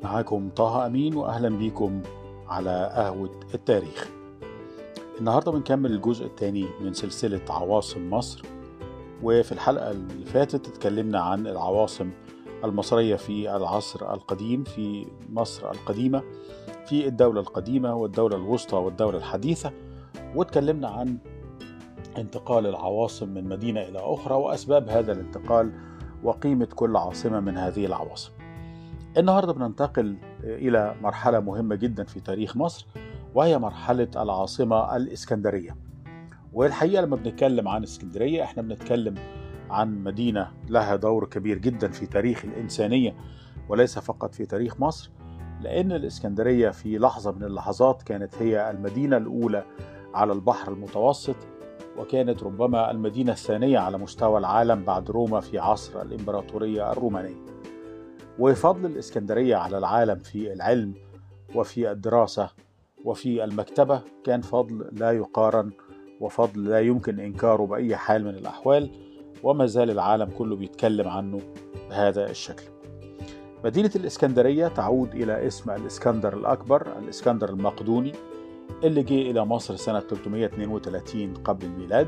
معاكم طه أمين وأهلا بيكم على قهوة التاريخ النهاردة بنكمل الجزء الثاني من سلسلة عواصم مصر وفي الحلقة اللي فاتت اتكلمنا عن العواصم المصرية في العصر القديم في مصر القديمة في الدولة القديمة والدولة الوسطى والدولة الحديثة واتكلمنا عن انتقال العواصم من مدينة إلى أخرى وأسباب هذا الانتقال وقيمة كل عاصمة من هذه العواصم النهارده بننتقل الى مرحله مهمه جدا في تاريخ مصر وهي مرحله العاصمه الاسكندريه والحقيقه لما بنتكلم عن اسكندريه احنا بنتكلم عن مدينه لها دور كبير جدا في تاريخ الانسانيه وليس فقط في تاريخ مصر لان الاسكندريه في لحظه من اللحظات كانت هي المدينه الاولى على البحر المتوسط وكانت ربما المدينه الثانيه على مستوى العالم بعد روما في عصر الامبراطوريه الرومانيه وفضل الإسكندرية على العالم في العلم وفي الدراسة وفي المكتبة كان فضل لا يقارن وفضل لا يمكن إنكاره بأي حال من الأحوال وما زال العالم كله بيتكلم عنه بهذا الشكل مدينة الإسكندرية تعود إلى اسم الإسكندر الأكبر الإسكندر المقدوني اللي جه إلى مصر سنة 332 قبل الميلاد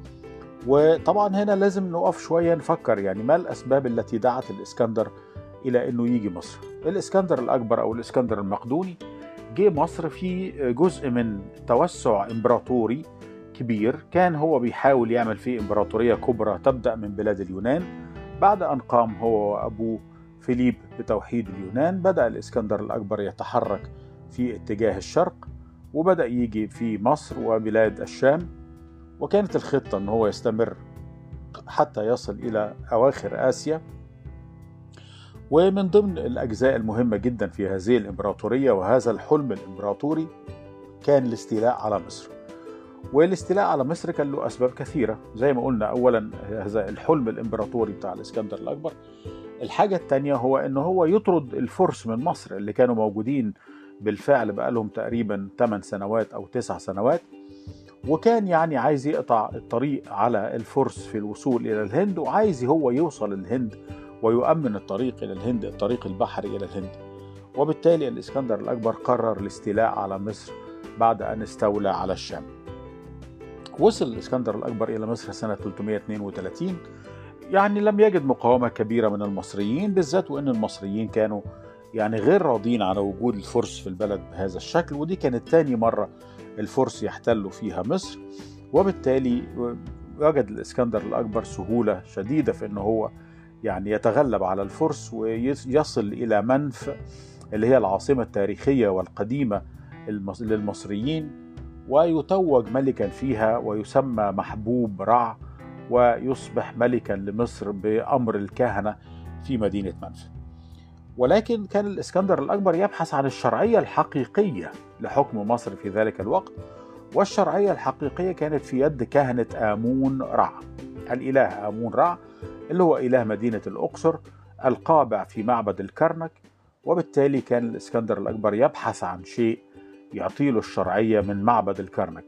وطبعا هنا لازم نقف شوية نفكر يعني ما الأسباب التي دعت الإسكندر الى انه يجي مصر الاسكندر الاكبر او الاسكندر المقدوني جه مصر في جزء من توسع امبراطوري كبير كان هو بيحاول يعمل فيه امبراطوريه كبرى تبدا من بلاد اليونان بعد ان قام هو وابوه فيليب بتوحيد اليونان بدا الاسكندر الاكبر يتحرك في اتجاه الشرق وبدا يجي في مصر وبلاد الشام وكانت الخطه ان هو يستمر حتى يصل الى اواخر اسيا ومن ضمن الأجزاء المهمة جدا في هذه الإمبراطورية وهذا الحلم الإمبراطوري كان الاستيلاء على مصر والاستيلاء على مصر كان له أسباب كثيرة زي ما قلنا أولا هذا الحلم الإمبراطوري بتاع الإسكندر الأكبر الحاجة الثانية هو أنه هو يطرد الفرس من مصر اللي كانوا موجودين بالفعل بقالهم تقريبا 8 سنوات أو 9 سنوات وكان يعني عايز يقطع الطريق على الفرس في الوصول إلى الهند وعايز هو يوصل الهند ويؤمن الطريق إلى الهند الطريق البحري إلى الهند وبالتالي الإسكندر الأكبر قرر الاستيلاء على مصر بعد أن استولى على الشام وصل الإسكندر الأكبر إلى مصر سنة 332 يعني لم يجد مقاومة كبيرة من المصريين بالذات وأن المصريين كانوا يعني غير راضين على وجود الفرس في البلد بهذا الشكل ودي كانت تاني مرة الفرس يحتلوا فيها مصر وبالتالي وجد الإسكندر الأكبر سهولة شديدة في أنه هو يعني يتغلب على الفرس ويصل إلى منف اللي هي العاصمة التاريخية والقديمة للمصريين ويتوج ملكا فيها ويسمى محبوب رع ويصبح ملكا لمصر بأمر الكهنة في مدينة منف ولكن كان الإسكندر الأكبر يبحث عن الشرعية الحقيقية لحكم مصر في ذلك الوقت والشرعية الحقيقية كانت في يد كهنة آمون رع الإله آمون رع اللي هو إله مدينة الأقصر القابع في معبد الكرنك وبالتالي كان الإسكندر الأكبر يبحث عن شيء يعطيله الشرعية من معبد الكرنك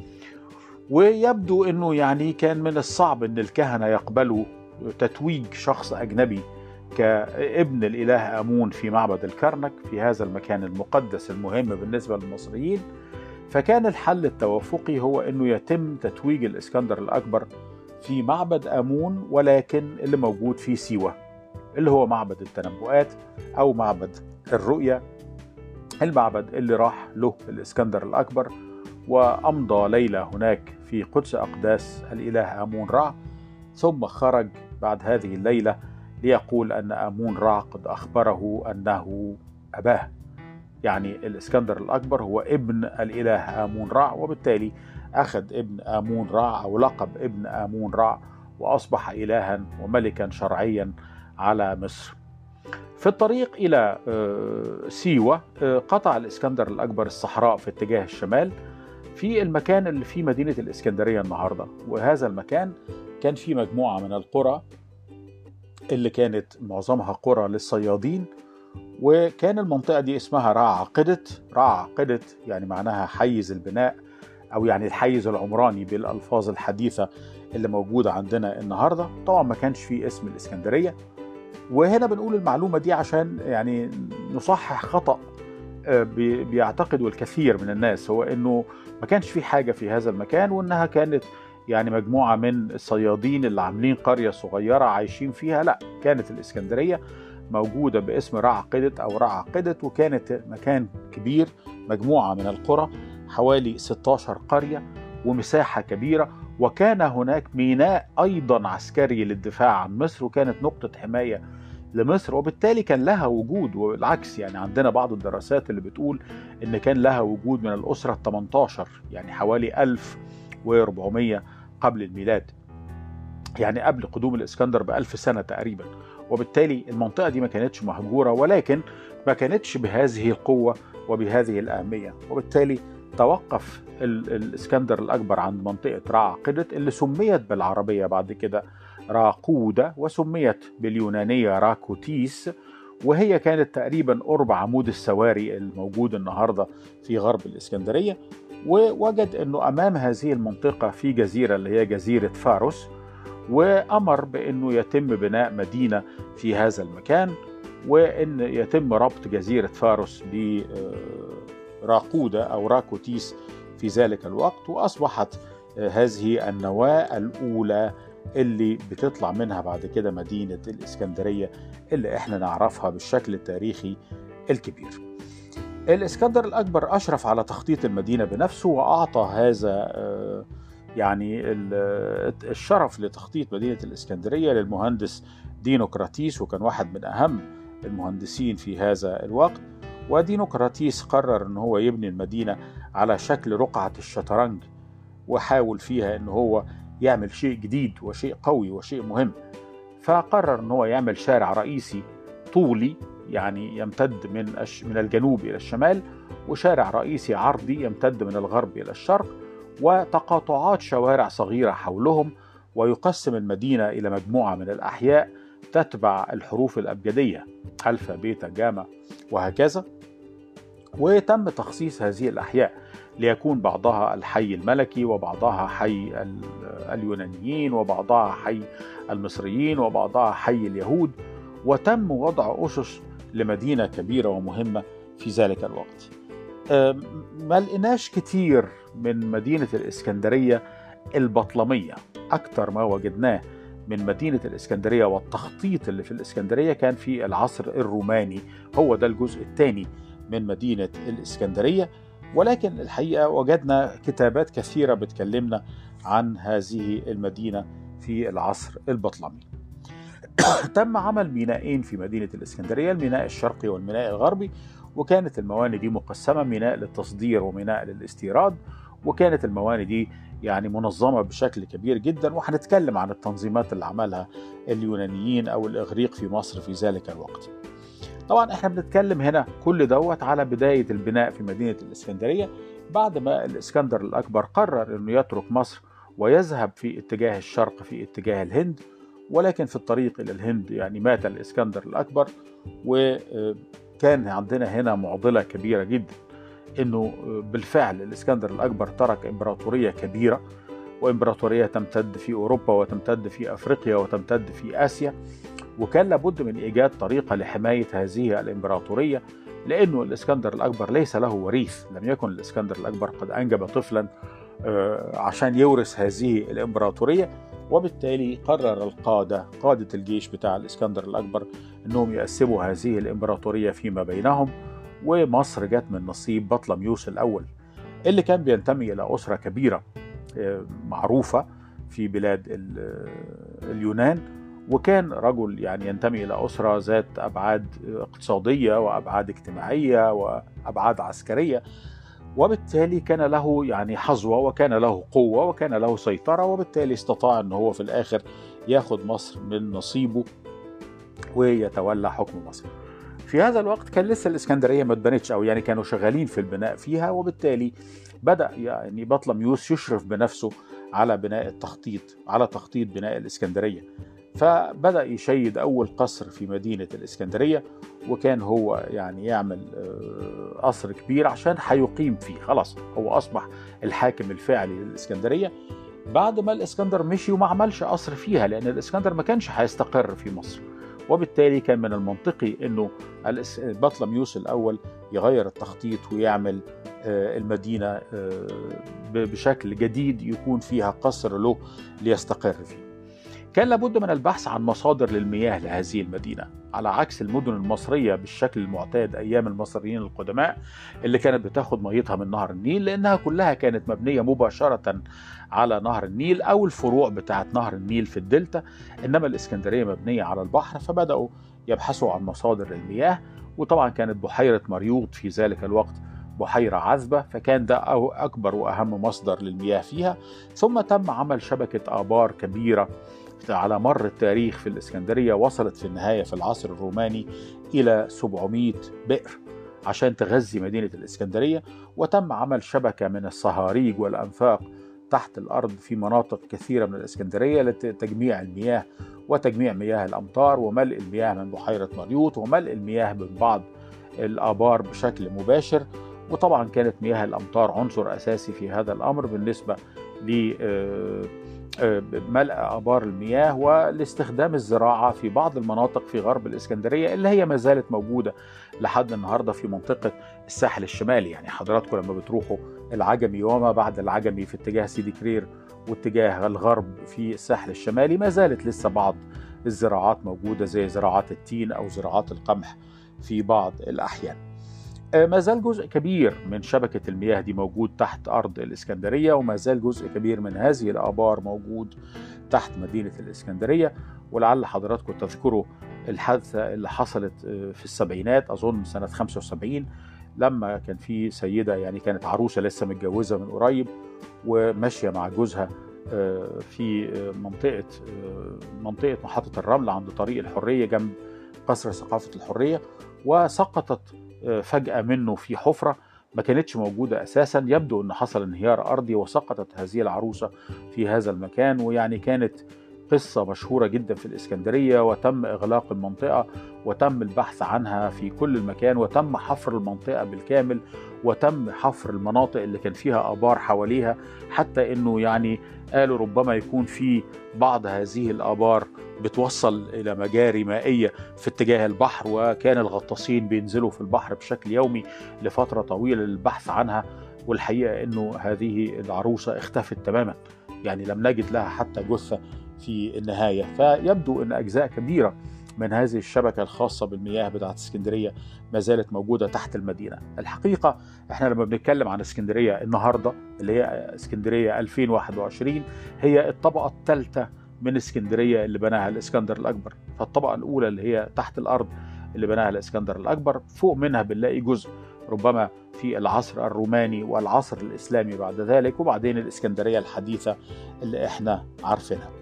ويبدو أنه يعني كان من الصعب أن الكهنة يقبلوا تتويج شخص أجنبي كابن الإله آمون في معبد الكرنك في هذا المكان المقدس المهم بالنسبة للمصريين فكان الحل التوافقي هو أنه يتم تتويج الإسكندر الأكبر في معبد آمون ولكن اللي موجود في سيوة اللي هو معبد التنبؤات أو معبد الرؤية المعبد اللي راح له الإسكندر الأكبر وأمضى ليلة هناك في قدس أقداس الإله آمون رع ثم خرج بعد هذه الليلة ليقول أن آمون رع قد أخبره أنه أباه يعني الإسكندر الأكبر هو ابن الإله آمون رع وبالتالي أخذ ابن آمون رع أو لقب ابن آمون رع وأصبح إلها وملكا شرعيا على مصر في الطريق إلى سيوة قطع الإسكندر الأكبر الصحراء في اتجاه الشمال في المكان اللي فيه مدينة الإسكندرية النهاردة وهذا المكان كان فيه مجموعة من القرى اللي كانت معظمها قرى للصيادين وكان المنطقة دي اسمها رع عقدت رع عقدت يعني معناها حيز البناء أو يعني الحيز العمراني بالألفاظ الحديثة اللي موجودة عندنا النهاردة طبعا ما كانش فيه اسم الإسكندرية وهنا بنقول المعلومة دي عشان يعني نصحح خطأ آه، بيعتقده الكثير من الناس هو انه ما كانش في حاجة في هذا المكان وانها كانت يعني مجموعة من الصيادين اللي عاملين قرية صغيرة عايشين فيها لا كانت الإسكندرية موجودة باسم رع قدت أو رع قدت وكانت مكان كبير مجموعة من القرى حوالي 16 قرية ومساحة كبيرة وكان هناك ميناء أيضا عسكري للدفاع عن مصر وكانت نقطة حماية لمصر وبالتالي كان لها وجود والعكس يعني عندنا بعض الدراسات اللي بتقول ان كان لها وجود من الاسره ال 18 يعني حوالي 1400 قبل الميلاد يعني قبل قدوم الاسكندر بألف سنة تقريبا وبالتالي المنطقة دي ما كانتش مهجورة ولكن ما كانتش بهذه القوة وبهذه الأهمية وبالتالي توقف الاسكندر الأكبر عند منطقة راقدة اللي سميت بالعربية بعد كده راقودة وسميت باليونانية راكوتيس وهي كانت تقريبا قرب عمود السواري الموجود النهارده في غرب الاسكندريه ووجد انه امام هذه المنطقه في جزيره اللي هي جزيره فاروس وامر بانه يتم بناء مدينه في هذا المكان وان يتم ربط جزيره فاروس براقوده او راكوتيس في ذلك الوقت واصبحت هذه النواه الاولى اللي بتطلع منها بعد كده مدينه الاسكندريه اللي احنا نعرفها بالشكل التاريخي الكبير. الاسكندر الاكبر اشرف على تخطيط المدينه بنفسه واعطى هذا آه، يعني الشرف لتخطيط مدينه الاسكندريه للمهندس دينوكراتيس وكان واحد من اهم المهندسين في هذا الوقت ودينوكراتيس قرر ان هو يبني المدينه على شكل رقعه الشطرنج وحاول فيها ان هو يعمل شيء جديد وشيء قوي وشيء مهم فقرر ان هو يعمل شارع رئيسي طولي يعني يمتد من من الجنوب الى الشمال وشارع رئيسي عرضي يمتد من الغرب الى الشرق وتقاطعات شوارع صغيره حولهم ويقسم المدينه الى مجموعه من الاحياء تتبع الحروف الابجديه الفا بيتا جاما وهكذا وتم تخصيص هذه الاحياء ليكون بعضها الحي الملكي وبعضها حي اليونانيين وبعضها حي المصريين وبعضها حي اليهود وتم وضع أسس لمدينة كبيرة ومهمة في ذلك الوقت ما لقيناش كتير من مدينة الإسكندرية البطلمية أكثر ما وجدناه من مدينة الإسكندرية والتخطيط اللي في الإسكندرية كان في العصر الروماني هو ده الجزء الثاني من مدينة الإسكندرية ولكن الحقيقة وجدنا كتابات كثيرة بتكلمنا عن هذه المدينة في العصر البطلمي تم عمل مينائين في مدينة الإسكندرية الميناء الشرقي والميناء الغربي وكانت الموانئ دي مقسمة ميناء للتصدير وميناء للاستيراد وكانت الموانئ دي يعني منظمة بشكل كبير جدا وهنتكلم عن التنظيمات اللي عملها اليونانيين أو الإغريق في مصر في ذلك الوقت طبعا احنا بنتكلم هنا كل دوت على بداية البناء في مدينة الإسكندرية بعد ما الإسكندر الأكبر قرر أنه يترك مصر ويذهب في اتجاه الشرق في اتجاه الهند ولكن في الطريق إلى الهند يعني مات الإسكندر الأكبر وكان عندنا هنا معضلة كبيرة جدا أنه بالفعل الإسكندر الأكبر ترك إمبراطورية كبيرة وإمبراطورية تمتد في أوروبا وتمتد في أفريقيا وتمتد في آسيا وكان لابد من إيجاد طريقة لحماية هذه الإمبراطورية لأنه الإسكندر الأكبر ليس له وريث لم يكن الإسكندر الأكبر قد أنجب طفلا آه، عشان يورث هذه الإمبراطورية وبالتالي قرر القادة قادة الجيش بتاع الإسكندر الأكبر أنهم يقسموا هذه الإمبراطورية فيما بينهم ومصر جت من نصيب بطلميوس الأول اللي كان بينتمي إلى أسرة كبيرة آه، معروفة في بلاد اليونان وكان رجل يعني ينتمي إلى أسرة ذات أبعاد اقتصادية وأبعاد اجتماعية وأبعاد عسكرية وبالتالي كان له يعني حظوة وكان له قوة وكان له سيطرة وبالتالي استطاع أن هو في الآخر ياخد مصر من نصيبه ويتولى حكم مصر في هذا الوقت كان لسه الإسكندرية ما اتبنتش أو يعني كانوا شغالين في البناء فيها وبالتالي بدأ يعني بطلميوس يشرف بنفسه على بناء التخطيط على تخطيط بناء الإسكندرية فبدأ يشيد أول قصر في مدينة الإسكندرية وكان هو يعني يعمل آه، قصر كبير عشان هيقيم فيه خلاص هو أصبح الحاكم الفعلي للإسكندرية بعد ما الإسكندر مشي وما عملش قصر فيها لأن الإسكندر ما كانش هيستقر في مصر وبالتالي كان من المنطقي أنه بطلميوس الأول يغير التخطيط ويعمل المدينة بشكل جديد يكون فيها قصر له ليستقر فيه كان لابد من البحث عن مصادر للمياه لهذه المدينة على عكس المدن المصرية بالشكل المعتاد أيام المصريين القدماء اللي كانت بتاخد ميتها من نهر النيل لأنها كلها كانت مبنية مباشرة على نهر النيل أو الفروع بتاعة نهر النيل في الدلتا إنما الإسكندرية مبنية على البحر فبدأوا يبحثوا عن مصادر المياه وطبعا كانت بحيرة مريوط في ذلك الوقت بحيرة عذبة فكان ده أكبر وأهم مصدر للمياه فيها ثم تم عمل شبكة آبار كبيرة على مر التاريخ في الإسكندرية وصلت في النهاية في العصر الروماني إلى 700 بئر عشان تغذي مدينة الإسكندرية وتم عمل شبكة من الصهاريج والأنفاق تحت الأرض في مناطق كثيرة من الإسكندرية لتجميع المياه وتجميع مياه الأمطار وملء المياه من بحيرة مريوط وملء المياه من بعض الآبار بشكل مباشر وطبعا كانت مياه الأمطار عنصر أساسي في هذا الأمر بالنسبة ل ملء ابار المياه والاستخدام الزراعه في بعض المناطق في غرب الاسكندريه اللي هي ما زالت موجوده لحد النهارده في منطقه الساحل الشمالي يعني حضراتكم لما بتروحوا العجمي وما بعد العجمي في اتجاه سيدي كرير واتجاه الغرب في الساحل الشمالي ما زالت لسه بعض الزراعات موجوده زي زراعات التين او زراعات القمح في بعض الاحيان. ما زال جزء كبير من شبكة المياه دي موجود تحت أرض الإسكندرية وما زال جزء كبير من هذه الآبار موجود تحت مدينة الإسكندرية ولعل حضراتكم تذكروا الحادثة اللي حصلت في السبعينات أظن سنة 75 لما كان في سيدة يعني كانت عروسة لسه متجوزة من قريب وماشية مع جوزها في منطقة منطقة محطة الرمل عند طريق الحرية جنب قصر ثقافة الحرية وسقطت فجأة منه في حفرة ما كانتش موجودة أساسا يبدو أن حصل انهيار أرضي وسقطت هذه العروسة في هذا المكان ويعني كانت قصة مشهورة جدا في الإسكندرية وتم إغلاق المنطقة وتم البحث عنها في كل المكان وتم حفر المنطقة بالكامل وتم حفر المناطق اللي كان فيها آبار حواليها حتى أنه يعني قالوا ربما يكون في بعض هذه الآبار بتوصل إلى مجاري مائية في اتجاه البحر وكان الغطاسين بينزلوا في البحر بشكل يومي لفترة طويلة للبحث عنها والحقيقة أنه هذه العروسة اختفت تماما يعني لم نجد لها حتى جثة في النهاية فيبدو أن أجزاء كبيرة من هذه الشبكة الخاصة بالمياه بتاعت اسكندرية ما زالت موجودة تحت المدينة الحقيقة احنا لما بنتكلم عن اسكندرية النهاردة اللي هي اسكندرية 2021 هي الطبقة الثالثة من اسكندرية اللي بناها الاسكندر الأكبر فالطبقة الأولى اللي هي تحت الأرض اللي بناها الاسكندر الأكبر فوق منها بنلاقي جزء ربما في العصر الروماني والعصر الإسلامي بعد ذلك وبعدين الإسكندرية الحديثة اللي احنا عارفينها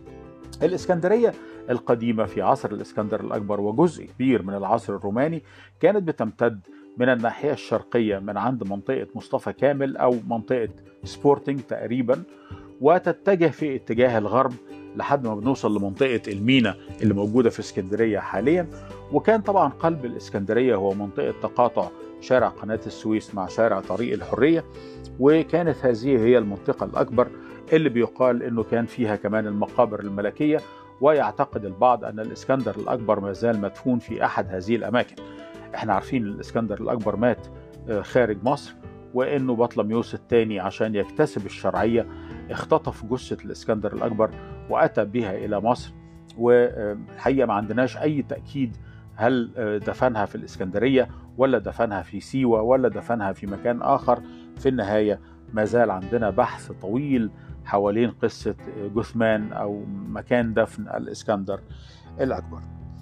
الإسكندرية القديمة في عصر الإسكندر الأكبر وجزء كبير من العصر الروماني كانت بتمتد من الناحية الشرقية من عند منطقة مصطفى كامل أو منطقة سبورتنج تقريبا وتتجه في اتجاه الغرب لحد ما بنوصل لمنطقة المينا اللي موجودة في اسكندرية حاليا وكان طبعا قلب الإسكندرية هو منطقة تقاطع شارع قناة السويس مع شارع طريق الحرية وكانت هذه هي المنطقة الأكبر اللي بيقال أنه كان فيها كمان المقابر الملكية ويعتقد البعض أن الإسكندر الأكبر ما زال مدفون في أحد هذه الأماكن احنا عارفين الإسكندر الأكبر مات خارج مصر وأنه بطلميوس الثاني عشان يكتسب الشرعية اختطف جثة الإسكندر الأكبر وأتى بها إلى مصر والحقيقة ما عندناش أي تأكيد هل دفنها في الإسكندرية ولا دفنها في سيوة ولا دفنها في مكان آخر في النهاية ما زال عندنا بحث طويل حوالين قصة جثمان أو مكان دفن الإسكندر الأكبر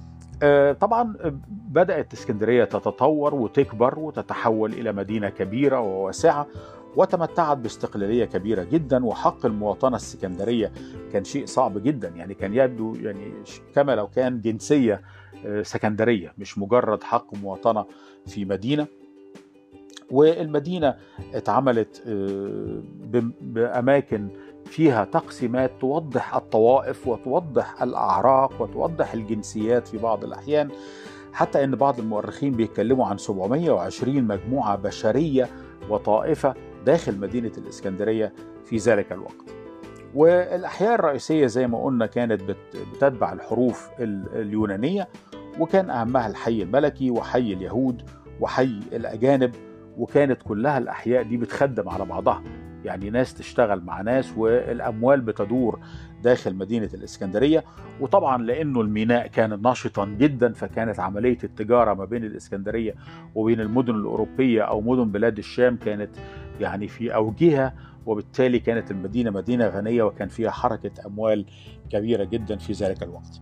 طبعا بدأت اسكندرية تتطور وتكبر وتتحول إلى مدينة كبيرة وواسعة وتمتعت باستقلالية كبيرة جدا وحق المواطنة السكندرية كان شيء صعب جدا يعني كان يبدو يعني كما لو كان جنسية سكندرية مش مجرد حق مواطنة في مدينة والمدينة اتعملت بأماكن فيها تقسيمات توضح الطوائف وتوضح الأعراق وتوضح الجنسيات في بعض الأحيان حتى أن بعض المؤرخين بيتكلموا عن 720 مجموعة بشرية وطائفة داخل مدينة الإسكندرية في ذلك الوقت والأحياء الرئيسية زي ما قلنا كانت بتتبع الحروف اليونانية وكان أهمها الحي الملكي وحي اليهود وحي الأجانب وكانت كلها الأحياء دي بتخدم على بعضها يعني ناس تشتغل مع ناس والأموال بتدور داخل مدينة الإسكندرية وطبعا لأنه الميناء كان نشطا جدا فكانت عملية التجارة ما بين الإسكندرية وبين المدن الأوروبية أو مدن بلاد الشام كانت يعني في أوجها وبالتالي كانت المدينة مدينة غنية وكان فيها حركة أموال كبيرة جدا في ذلك الوقت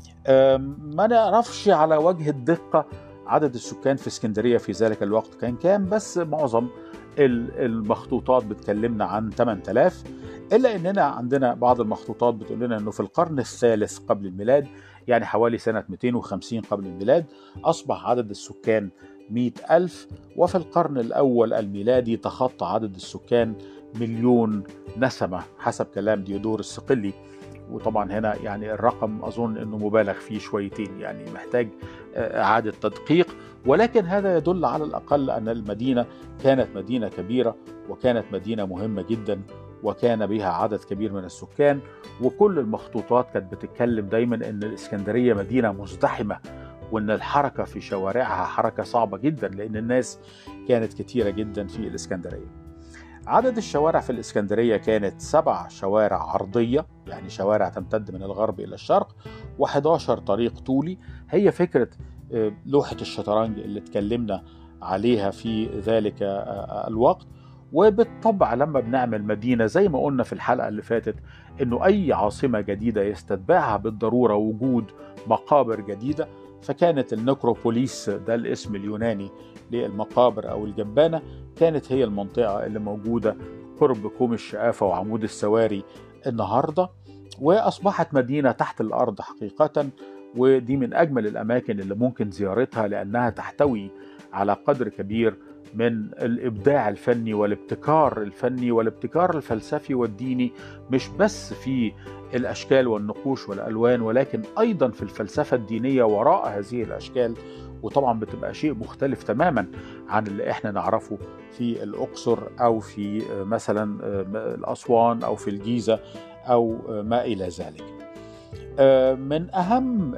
ما نعرفش على وجه الدقة عدد السكان في اسكندرية في ذلك الوقت كان كام بس معظم المخطوطات بتكلمنا عن 8000 إلا أننا عندنا بعض المخطوطات بتقول لنا أنه في القرن الثالث قبل الميلاد يعني حوالي سنة 250 قبل الميلاد أصبح عدد السكان 100 ألف وفي القرن الأول الميلادي تخطى عدد السكان مليون نسمة حسب كلام ديودور الصقلي وطبعا هنا يعني الرقم اظن انه مبالغ فيه شويتين يعني محتاج آه، اعاده تدقيق ولكن هذا يدل على الاقل ان المدينه كانت مدينه كبيره وكانت مدينه مهمه جدا وكان بها عدد كبير من السكان وكل المخطوطات كانت بتتكلم دايما ان الاسكندريه مدينه مزدحمه وان الحركه في شوارعها حركه صعبه جدا لان الناس كانت كتيره جدا في الاسكندريه عدد الشوارع في الإسكندرية كانت سبع شوارع عرضية يعني شوارع تمتد من الغرب إلى الشرق و11 طريق طولي هي فكرة آه، لوحة الشطرنج اللي اتكلمنا عليها في ذلك آه، آه، الوقت وبالطبع لما بنعمل مدينة زي ما قلنا في الحلقة اللي فاتت انه اي عاصمة جديدة يستتبعها بالضرورة وجود مقابر جديدة فكانت النكروبوليس ده الاسم اليوناني للمقابر أو الجبانة كانت هي المنطقة اللي موجودة قرب كوم الشقافة وعمود السواري النهاردة وأصبحت مدينة تحت الأرض حقيقة ودي من أجمل الأماكن اللي ممكن زيارتها لأنها تحتوي على قدر كبير من الابداع الفني والابتكار الفني والابتكار الفلسفي والديني مش بس في الاشكال والنقوش والالوان ولكن ايضا في الفلسفه الدينيه وراء هذه الاشكال وطبعا بتبقى شيء مختلف تماما عن اللي احنا نعرفه في الاقصر او في مثلا الاسوان او في الجيزه او ما الى ذلك. من اهم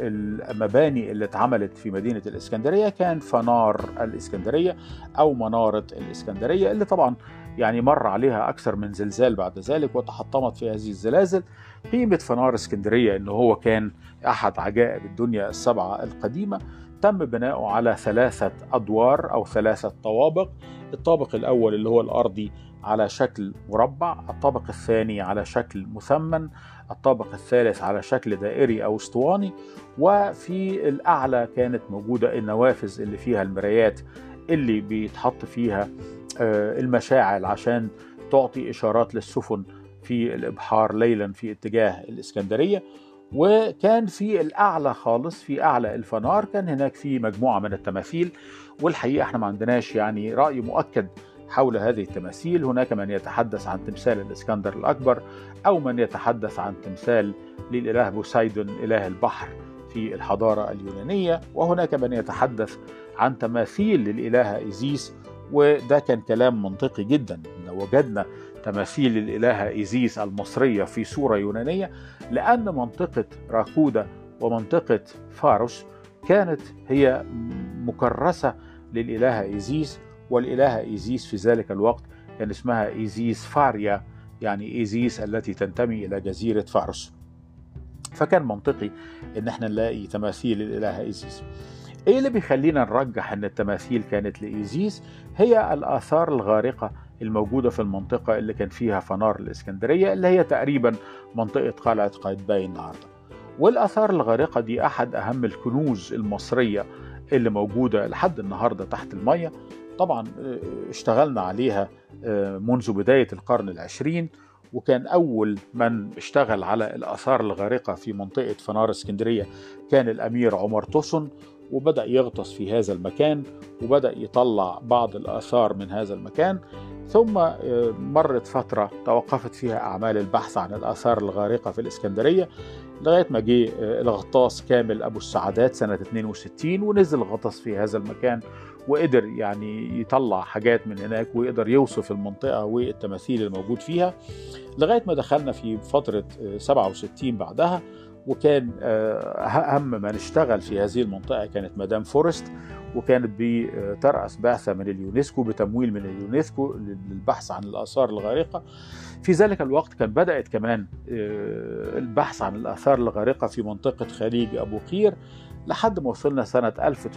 المباني اللي اتعملت في مدينه الاسكندريه كان فنار الاسكندريه او مناره الاسكندريه اللي طبعا يعني مر عليها اكثر من زلزال بعد ذلك وتحطمت في هذه الزلازل قيمه فنار اسكندريه ان هو كان احد عجائب الدنيا السبعه القديمه تم بناؤه على ثلاثة أدوار أو ثلاثة طوابق الطابق الأول اللي هو الأرضي على شكل مربع الطابق الثاني على شكل مثمن الطابق الثالث على شكل دائري أو اسطواني وفي الأعلى كانت موجودة النوافذ اللي فيها المرايات اللي بيتحط فيها آه، المشاعل عشان تعطي إشارات للسفن في الإبحار ليلا في اتجاه الإسكندرية وكان في الأعلى خالص في أعلى الفنار كان هناك في مجموعة من التماثيل والحقيقة احنا ما عندناش يعني رأي مؤكد حول هذه التماثيل هناك من يتحدث عن تمثال الإسكندر الأكبر أو من يتحدث عن تمثال للإله بوسايدون إله البحر في الحضارة اليونانية وهناك من يتحدث عن تماثيل للإلهة إيزيس وده كان كلام منطقي جدا إن وجدنا تماثيل الإلهة إيزيس المصرية في صورة يونانية لأن منطقة راكودا ومنطقة فاروس كانت هي مكرسة للإلهة إيزيس والإلهة إيزيس في ذلك الوقت كان اسمها إيزيس فاريا يعني إيزيس التي تنتمي إلى جزيرة فارس فكان منطقي إن احنا نلاقي تماثيل الإلهة إيزيس ايه اللي بيخلينا نرجح ان التماثيل كانت لايزيس هي الاثار الغارقه الموجودة في المنطقة اللي كان فيها فنار الإسكندرية اللي هي تقريبا منطقة قلعة قايتباي النهاردة والآثار الغارقة دي أحد أهم الكنوز المصرية اللي موجودة لحد النهاردة تحت المية طبعا آه، اشتغلنا عليها آه، منذ بداية القرن العشرين وكان أول من اشتغل على الآثار الغارقة في منطقة فنار اسكندرية كان الأمير عمر توسن وبدأ يغطس في هذا المكان وبدأ يطلع بعض الآثار من هذا المكان ثم آه، مرت فترة توقفت فيها أعمال البحث عن الآثار الغارقة في الإسكندرية لغاية ما جه آه، الغطاس كامل أبو السعادات سنة 62 ونزل غطس في هذا المكان وقدر يعني يطلع حاجات من هناك ويقدر يوصف المنطقة والتماثيل الموجود فيها لغايه ما دخلنا في فتره 67 بعدها وكان اهم من اشتغل في هذه المنطقه كانت مدام فورست وكانت بترأس بعثة من اليونسكو بتمويل من اليونسكو للبحث عن الآثار الغارقة في ذلك الوقت كان بدأت كمان البحث عن الآثار الغارقة في منطقة خليج أبو قير لحد ما وصلنا سنة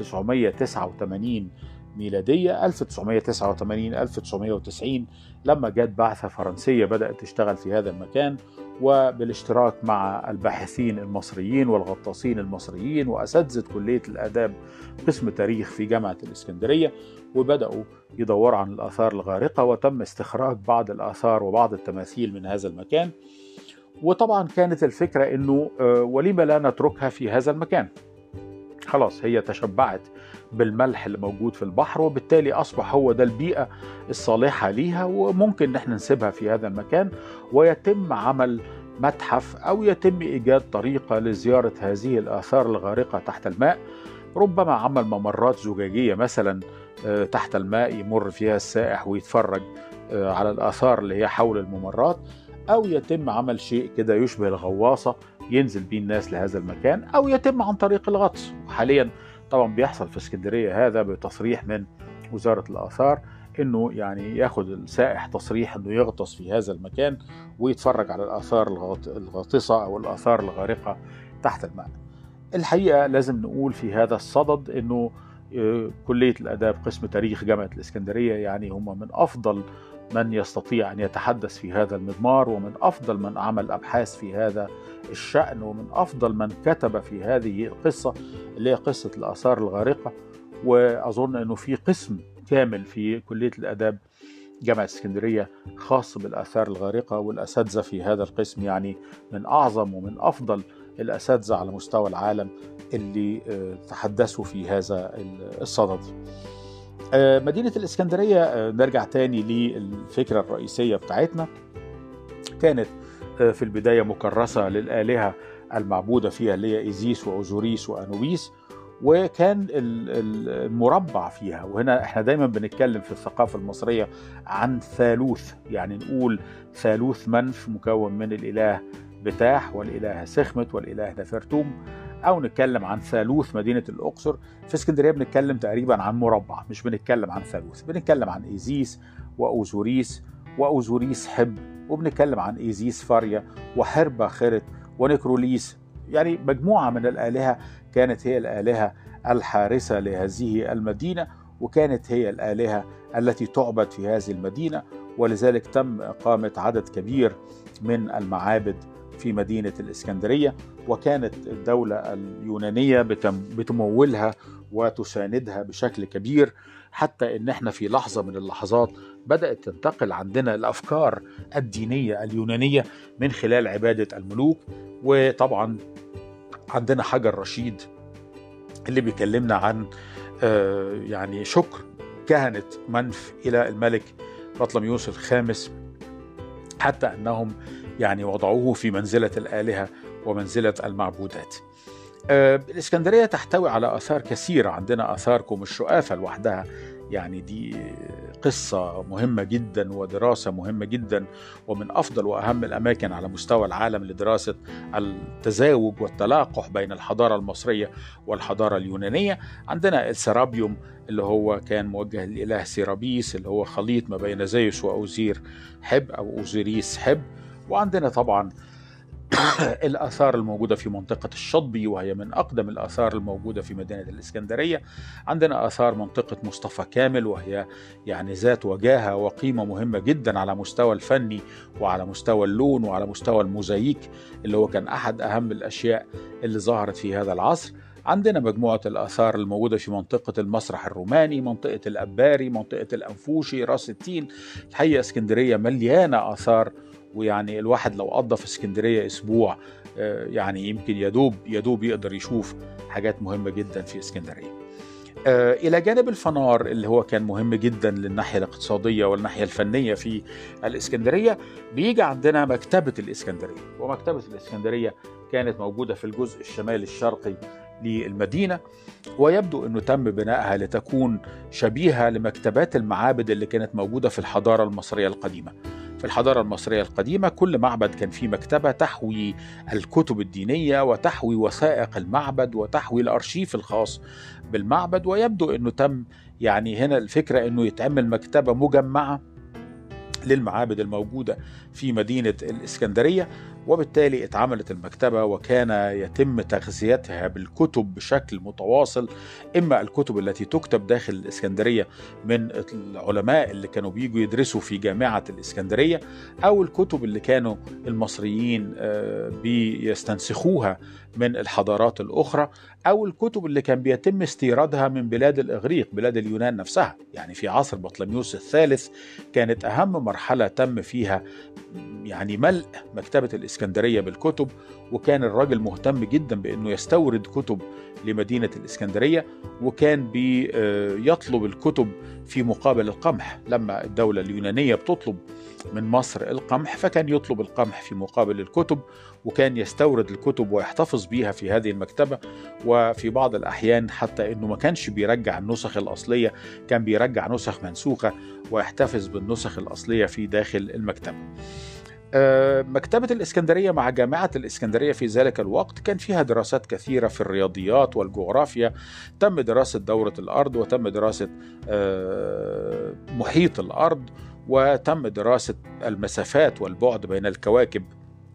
1989 ميلادية 1989 1990 لما جت بعثة فرنسية بدأت تشتغل في هذا المكان وبالاشتراك مع الباحثين المصريين والغطاسين المصريين وأساتذة كلية الآداب قسم تاريخ في جامعة الإسكندرية وبدأوا يدوروا عن الآثار الغارقة وتم استخراج بعض الآثار وبعض التماثيل من هذا المكان وطبعا كانت الفكرة أنه ولم لا نتركها في هذا المكان خلاص هي تشبعت بالملح اللي موجود في البحر وبالتالي اصبح هو ده البيئه الصالحه ليها وممكن ان احنا نسيبها في هذا المكان ويتم عمل متحف او يتم ايجاد طريقه لزياره هذه الاثار الغارقه تحت الماء ربما عمل ممرات زجاجيه مثلا تحت الماء يمر فيها السائح ويتفرج على الاثار اللي هي حول الممرات او يتم عمل شيء كده يشبه الغواصه ينزل بيه الناس لهذا المكان او يتم عن طريق الغطس حاليا طبعا بيحصل في اسكندريه هذا بتصريح من وزاره الاثار انه يعني ياخد السائح تصريح انه يغطس في هذا المكان ويتفرج على الاثار الغاطسه او الاثار الغارقه تحت الماء. الحقيقه لازم نقول في هذا الصدد انه كليه الاداب قسم تاريخ جامعه الاسكندريه يعني هم من افضل من يستطيع ان يتحدث في هذا المضمار ومن افضل من عمل ابحاث في هذا الشان ومن افضل من كتب في هذه القصه اللي هي قصه الاثار الغارقه واظن انه في قسم كامل في كليه الاداب جامعه اسكندريه خاص بالاثار الغارقه والاساتذه في هذا القسم يعني من اعظم ومن افضل الاساتذه على مستوى العالم اللي تحدثوا في هذا الصدد. مدينة الإسكندرية نرجع تاني للفكرة الرئيسية بتاعتنا كانت في البداية مكرسة للآلهة المعبودة فيها اللي هي إيزيس وأوزوريس وأنوبيس وكان المربع فيها وهنا احنا دايما بنتكلم في الثقافة المصرية عن ثالوث يعني نقول ثالوث منف مكون من الإله بتاح والإله سخمت والإله نفرتوم او نتكلم عن ثالوث مدينه الاقصر في اسكندريه بنتكلم تقريبا عن مربع مش بنتكلم عن ثالوث بنتكلم عن ايزيس واوزوريس واوزوريس حب وبنتكلم عن ايزيس فاريا وحربة خرت ونكروليس يعني مجموعه من الالهه كانت هي الالهه الحارسه لهذه المدينه وكانت هي الالهه التي تعبد في هذه المدينه ولذلك تم اقامه عدد كبير من المعابد في مدينة الإسكندرية وكانت الدولة اليونانية بتمولها وتساندها بشكل كبير حتى ان احنا في لحظه من اللحظات بدات تنتقل عندنا الافكار الدينيه اليونانيه من خلال عباده الملوك وطبعا عندنا حجر رشيد اللي بيكلمنا عن يعني شكر كهنه منف الى الملك بطلميوس الخامس حتى انهم يعني وضعوه في منزلة الآلهة ومنزلة المعبودات الإسكندرية تحتوي على آثار كثيرة عندنا آثاركم الشؤافة لوحدها يعني دي قصة مهمة جدا ودراسة مهمة جدا ومن أفضل وأهم الأماكن على مستوى العالم لدراسة التزاوج والتلاقح بين الحضارة المصرية والحضارة اليونانية عندنا السرابيوم اللي هو كان موجه للإله سيرابيس اللي هو خليط ما بين زيوس وأوزير حب أو أوزيريس حب وعندنا طبعا الآثار الموجودة في منطقة الشطبي وهي من أقدم الآثار الموجودة في مدينة الإسكندرية عندنا آثار منطقة مصطفى كامل وهي يعني ذات وجاهة وقيمة مهمة جدا على مستوى الفني وعلى مستوى اللون وعلى مستوى الموزاييك اللي هو كان أحد أهم الأشياء اللي ظهرت في هذا العصر عندنا مجموعة الآثار الموجودة في منطقة المسرح الروماني منطقة الأباري منطقة الأنفوشي راس التين الحقيقة اسكندرية مليانة آثار ويعني الواحد لو قضى في اسكندريه اسبوع يعني يمكن يدوب يدوب يقدر يشوف حاجات مهمه جدا في اسكندريه. الى جانب الفنار اللي هو كان مهم جدا للناحيه الاقتصاديه والناحيه الفنيه في الاسكندريه بيجي عندنا مكتبه الاسكندريه ومكتبه الاسكندريه كانت موجوده في الجزء الشمالي الشرقي للمدينه ويبدو انه تم بنائها لتكون شبيهه لمكتبات المعابد اللي كانت موجوده في الحضاره المصريه القديمه. في الحضارة المصرية القديمة كل معبد كان فيه مكتبة تحوي الكتب الدينية وتحوي وثائق المعبد وتحوي الأرشيف الخاص بالمعبد ويبدو أنه تم يعني هنا الفكرة أنه يتعمل مكتبة مجمعة للمعابد الموجودة في مدينة الإسكندرية وبالتالي اتعملت المكتبة وكان يتم تغذيتها بالكتب بشكل متواصل إما الكتب التي تكتب داخل الإسكندرية من العلماء اللي كانوا بيجوا يدرسوا في جامعة الإسكندرية أو الكتب اللي كانوا المصريين بيستنسخوها من الحضارات الأخرى أو الكتب اللي كان بيتم استيرادها من بلاد الإغريق بلاد اليونان نفسها يعني في عصر بطلميوس الثالث كانت أهم مرحلة تم فيها يعني ملء مكتبة الإسكندرية بالكتب وكان الراجل مهتم جدا بأنه يستورد كتب لمدينة الإسكندرية وكان بيطلب الكتب في مقابل القمح لما الدولة اليونانية بتطلب من مصر القمح فكان يطلب القمح في مقابل الكتب وكان يستورد الكتب ويحتفظ بيها في هذه المكتبة وفي بعض الأحيان حتى أنه ما كانش بيرجع النسخ الأصلية كان بيرجع نسخ منسوخة ويحتفظ بالنسخ الأصلية في داخل المكتبة مكتبة الإسكندرية مع جامعة الإسكندرية في ذلك الوقت كان فيها دراسات كثيرة في الرياضيات والجغرافيا تم دراسة دورة الأرض وتم دراسة محيط الأرض وتم دراسة المسافات والبعد بين الكواكب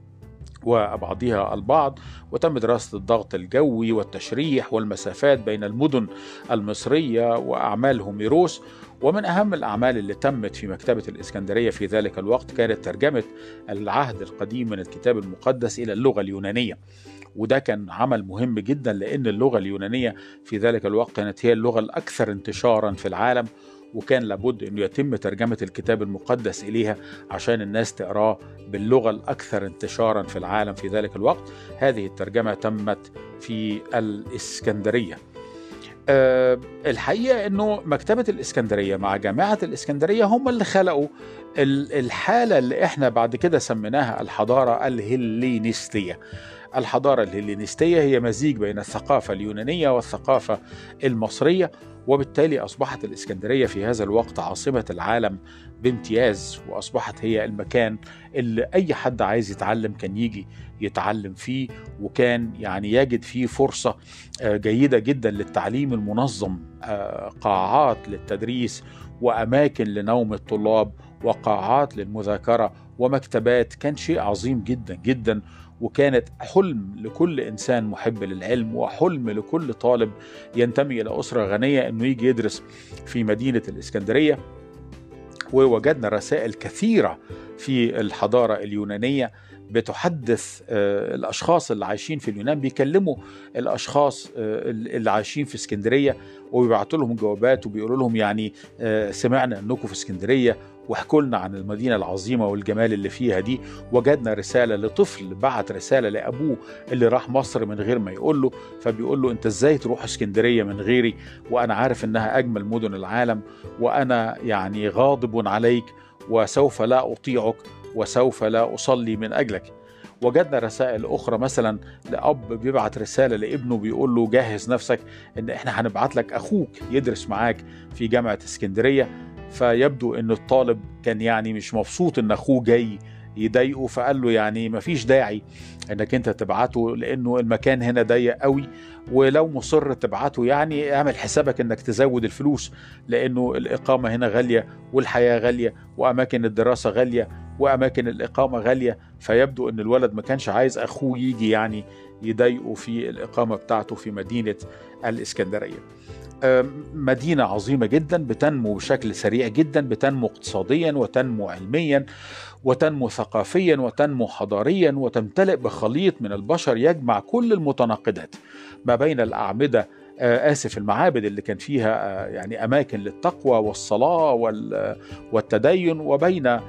وأبعادها البعض وتم دراسة الضغط الجوي والتشريح والمسافات بين المدن المصرية وأعمال هوميروس ومن أهم الأعمال اللي تمت في مكتبة الإسكندرية في ذلك الوقت كانت ترجمة العهد القديم من الكتاب المقدس إلى اللغة اليونانية وده كان عمل مهم جدا لأن اللغة اليونانية في ذلك الوقت كانت هي اللغة الأكثر انتشارا في العالم وكان لابد انه يتم ترجمه الكتاب المقدس اليها عشان الناس تقراه باللغه الاكثر انتشارا في العالم في ذلك الوقت هذه الترجمه تمت في الاسكندريه أه الحقيقه انه مكتبه الاسكندريه مع جامعه الاسكندريه هم اللي خلقوا الحاله اللي احنا بعد كده سميناها الحضاره الهلينستيه الحضاره الهلينستيه هي مزيج بين الثقافه اليونانيه والثقافه المصريه وبالتالي أصبحت الإسكندرية في هذا الوقت عاصمة العالم بامتياز وأصبحت هي المكان اللي أي حد عايز يتعلم كان يجي يتعلم فيه وكان يعني يجد فيه فرصة جيدة جدا للتعليم المنظم قاعات للتدريس وأماكن لنوم الطلاب وقاعات للمذاكرة ومكتبات كان شيء عظيم جدا جدا وكانت حلم لكل انسان محب للعلم وحلم لكل طالب ينتمي الى اسره غنيه انه يجي يدرس في مدينه الاسكندريه ووجدنا رسائل كثيره في الحضاره اليونانيه بتحدث الاشخاص اللي عايشين في اليونان بيكلموا الاشخاص اللي عايشين في اسكندريه وبيبعتوا لهم جوابات وبيقولوا لهم يعني سمعنا انكم في اسكندريه واحكوا لنا عن المدينة العظيمة والجمال اللي فيها دي وجدنا رسالة لطفل بعت رسالة لأبوه اللي راح مصر من غير ما يقول له فبيقول له أنت إزاي تروح اسكندرية من غيري وأنا عارف إنها أجمل مدن العالم وأنا يعني غاضب عليك وسوف لا أطيعك وسوف لا أصلي من أجلك وجدنا رسائل أخرى مثلا لأب بيبعت رسالة لابنه بيقول له جهز نفسك إن إحنا هنبعت لك أخوك يدرس معاك في جامعة اسكندرية فيبدو ان الطالب كان يعني مش مبسوط ان اخوه جاي يضايقه فقال له يعني مفيش داعي انك انت تبعته لانه المكان هنا ضيق قوي ولو مصر تبعته يعني اعمل حسابك انك تزود الفلوس لانه الاقامه هنا غاليه والحياه غاليه واماكن الدراسه غاليه واماكن الاقامه غاليه فيبدو ان الولد ما كانش عايز اخوه يجي يعني يضايقه في الاقامه بتاعته في مدينه الاسكندريه. مدينة عظيمة جدا بتنمو بشكل سريع جدا بتنمو اقتصاديا وتنمو علميا وتنمو ثقافيا وتنمو حضاريا وتمتلئ بخليط من البشر يجمع كل المتناقضات ما بين الأعمدة آسف المعابد اللي كان فيها يعني أماكن للتقوى والصلاة والتدين وبين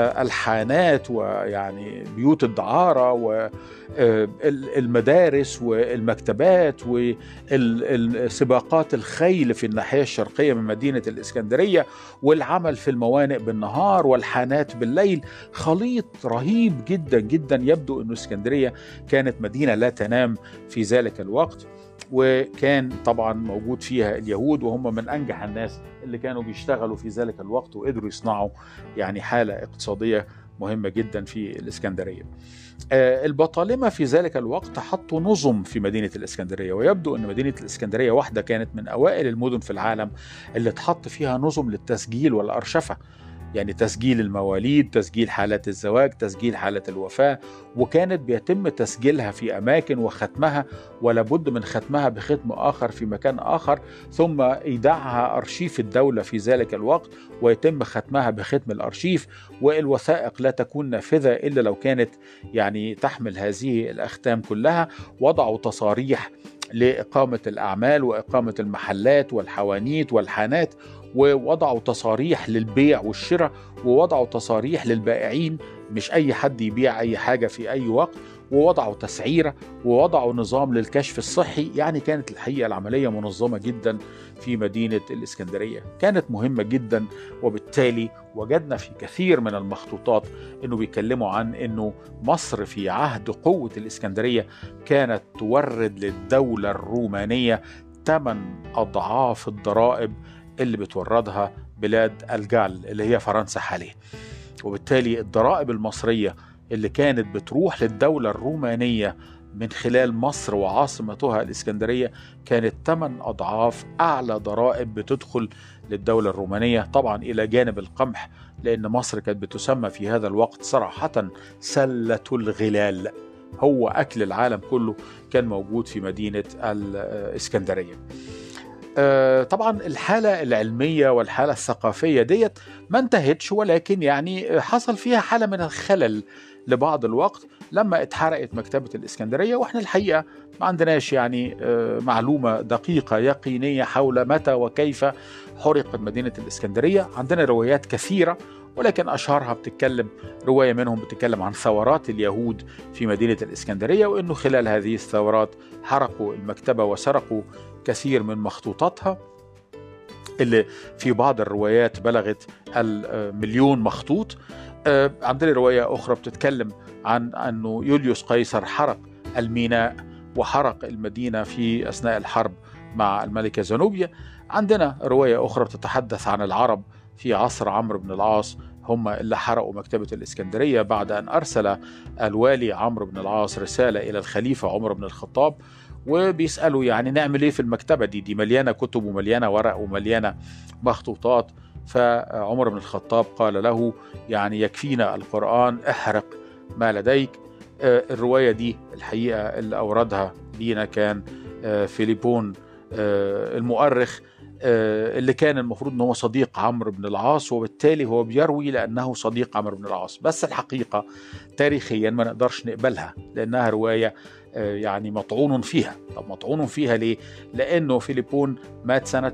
الحانات ويعني بيوت الدعارة والمدارس والمكتبات والسباقات الخيل في الناحية الشرقية من مدينة الإسكندرية والعمل في الموانئ بالنهار والحانات بالليل خليط رهيب جدا جدا يبدو أن اسكندرية كانت مدينة لا تنام في ذلك الوقت وكان طبعا موجود فيها اليهود وهم من انجح الناس اللي كانوا بيشتغلوا في ذلك الوقت وقدروا يصنعوا يعني حاله اقتصاديه مهمة جدا في الإسكندرية آه، البطالمة في ذلك الوقت حطوا نظم في مدينة الإسكندرية ويبدو أن مدينة الإسكندرية واحدة كانت من أوائل المدن في العالم اللي تحط فيها نظم للتسجيل والأرشفة يعني تسجيل المواليد تسجيل حالات الزواج تسجيل حالات الوفاة وكانت بيتم تسجيلها في أماكن وختمها ولا بد من ختمها بختم آخر في مكان آخر ثم إيداعها أرشيف الدولة في ذلك الوقت ويتم ختمها بختم الأرشيف والوثائق لا تكون نافذة إلا لو كانت يعني تحمل هذه الأختام كلها وضعوا تصاريح لإقامة الأعمال وإقامة المحلات والحوانيت والحانات ووضعوا تصاريح للبيع والشراء ووضعوا تصاريح للبائعين مش أي حد يبيع أي حاجة في أي وقت ووضعوا تسعيرة ووضعوا نظام للكشف الصحي يعني كانت الحقيقة العملية منظمة جدا في مدينة الإسكندرية كانت مهمة جدا وبالتالي وجدنا في كثير من المخطوطات أنه بيتكلموا عن أنه مصر في عهد قوة الإسكندرية كانت تورد للدولة الرومانية ثمان أضعاف الضرائب اللي بتوردها بلاد الجال اللي هي فرنسا حاليا وبالتالي الضرائب المصرية اللي كانت بتروح للدولة الرومانية من خلال مصر وعاصمتها الإسكندرية كانت 8 أضعاف أعلى ضرائب بتدخل للدولة الرومانية طبعا إلى جانب القمح لأن مصر كانت بتسمى في هذا الوقت صراحة سلة الغلال هو أكل العالم كله كان موجود في مدينة الإسكندرية آه، طبعا الحالة العلمية والحالة الثقافية ديت ما انتهتش ولكن يعني حصل فيها حالة من الخلل لبعض الوقت لما اتحرقت مكتبة الإسكندرية وإحنا الحقيقة ما عندناش يعني آه، معلومة دقيقة يقينية حول متى وكيف حرقت مدينة الإسكندرية عندنا روايات كثيرة ولكن أشهرها بتتكلم رواية منهم بتتكلم عن ثورات اليهود في مدينة الإسكندرية وأنه خلال هذه الثورات حرقوا المكتبة وسرقوا كثير من مخطوطاتها اللي في بعض الروايات بلغت المليون مخطوط آه، عندنا رواية أخرى بتتكلم عن أنه يوليوس قيصر حرق الميناء وحرق المدينة في أثناء الحرب مع الملكة زنوبيا عندنا رواية أخرى بتتحدث عن العرب في عصر عمرو بن العاص هم اللي حرقوا مكتبة الإسكندرية بعد أن أرسل الوالي عمرو بن العاص رسالة إلى الخليفة عمر بن الخطاب وبيسالوا يعني نعمل ايه في المكتبه دي دي مليانه كتب ومليانه ورق ومليانه مخطوطات فعمر بن الخطاب قال له يعني يكفينا القران احرق ما لديك آه، الروايه دي الحقيقه اللي اوردها لينا كان آه، فيليبون آه، المؤرخ اللي كان المفروض ان هو صديق عمرو بن العاص وبالتالي هو بيروي لانه صديق عمرو بن العاص بس الحقيقه تاريخيا ما نقدرش نقبلها لانها روايه آه، يعني مطعون فيها طب مطعون فيها ليه؟ لأنه فيليبون مات سنة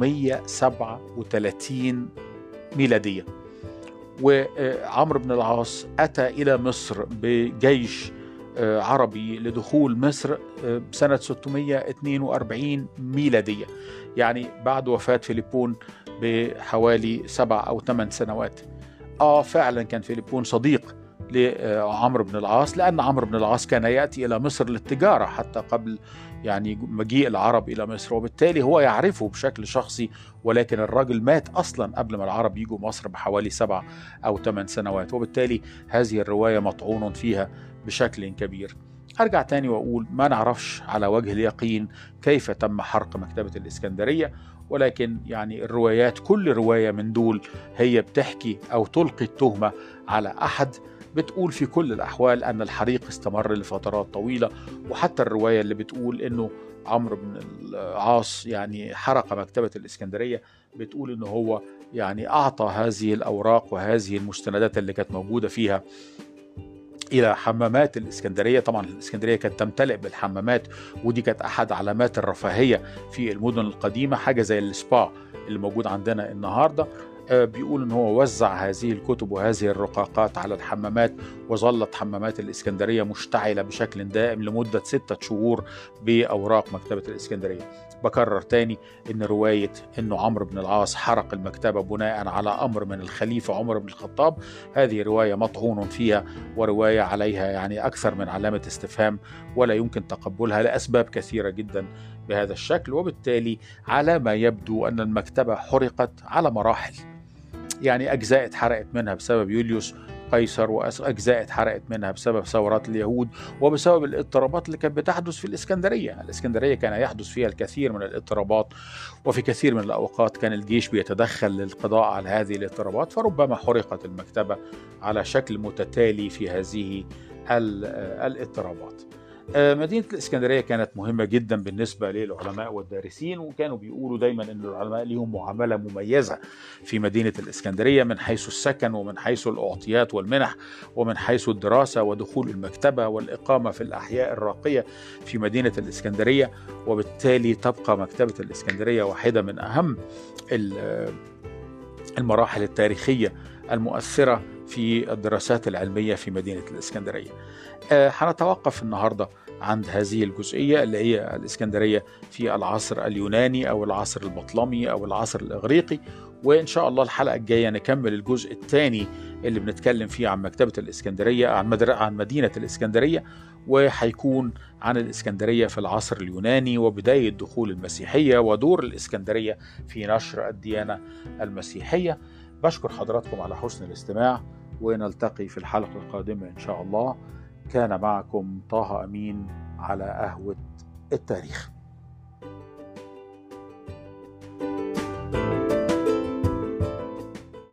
637 ميلادية وعمرو بن العاص أتى إلى مصر بجيش آه، عربي لدخول مصر آه، سنة 642 ميلادية يعني بعد وفاة فيليبون بحوالي سبع أو ثمان سنوات آه فعلا كان فيليبون صديق لعمرو بن العاص لأن عمرو بن العاص كان يأتي إلى مصر للتجارة حتى قبل يعني مجيء العرب إلى مصر وبالتالي هو يعرفه بشكل شخصي ولكن الراجل مات أصلا قبل ما العرب يجوا مصر بحوالي سبع أو ثمان سنوات وبالتالي هذه الرواية مطعون فيها بشكل كبير أرجع تاني وأقول ما نعرفش على وجه اليقين كيف تم حرق مكتبة الإسكندرية ولكن يعني الروايات كل رواية من دول هي بتحكي أو تلقي التهمة على أحد بتقول في كل الأحوال أن الحريق استمر لفترات طويلة وحتى الرواية اللي بتقول أنه عمرو بن العاص يعني حرق مكتبة الإسكندرية بتقول أنه هو يعني أعطى هذه الأوراق وهذه المستندات اللي كانت موجودة فيها الى حمامات الاسكندريه طبعا الاسكندريه كانت تمتلئ بالحمامات ودي كانت احد علامات الرفاهيه في المدن القديمه حاجه زي السبا اللي موجود عندنا النهارده آه، بيقول ان هو وزع هذه الكتب وهذه الرقاقات على الحمامات وظلت حمامات الاسكندريه مشتعله بشكل دائم لمده ستة شهور باوراق مكتبه الاسكندريه. بكرر تاني ان روايه انه عمرو بن العاص حرق المكتبه بناء على امر من الخليفه عمر بن الخطاب هذه روايه مطعون فيها وروايه عليها يعني اكثر من علامه استفهام ولا يمكن تقبلها لاسباب كثيره جدا بهذا الشكل وبالتالي على ما يبدو ان المكتبه حرقت على مراحل يعني أجزاء اتحرقت منها بسبب يوليوس قيصر وأجزاء اتحرقت منها بسبب ثورات اليهود وبسبب الاضطرابات اللي كانت بتحدث في الإسكندرية الإسكندرية كان يحدث فيها الكثير من الاضطرابات وفي كثير من الأوقات كان الجيش بيتدخل للقضاء على هذه الاضطرابات فربما حرقت المكتبة على شكل متتالي في هذه الاضطرابات آه، مدينة الإسكندرية كانت مهمة جدا بالنسبة للعلماء والدارسين وكانوا بيقولوا دايما أن العلماء لهم معاملة مميزة في مدينة الإسكندرية من حيث السكن ومن حيث الأعطيات والمنح ومن حيث الدراسة ودخول المكتبة والإقامة في الأحياء الراقية في مدينة الإسكندرية وبالتالي تبقى مكتبة الإسكندرية واحدة من أهم المراحل التاريخية المؤثرة في الدراسات العلمية في مدينة الإسكندرية هنتوقف آه، النهاردة عند هذه الجزئية اللي هي الإسكندرية في العصر اليوناني أو العصر البطلمي أو العصر الإغريقي وإن شاء الله الحلقة الجاية نكمل الجزء الثاني اللي بنتكلم فيه عن مكتبة الإسكندرية عن, مدر... عن مدينة الإسكندرية وهيكون عن الإسكندرية في العصر اليوناني وبداية دخول المسيحية ودور الإسكندرية في نشر الديانة المسيحية بشكر حضراتكم على حسن الاستماع ونلتقي في الحلقة القادمة إن شاء الله كان معكم طه أمين على قهوة التاريخ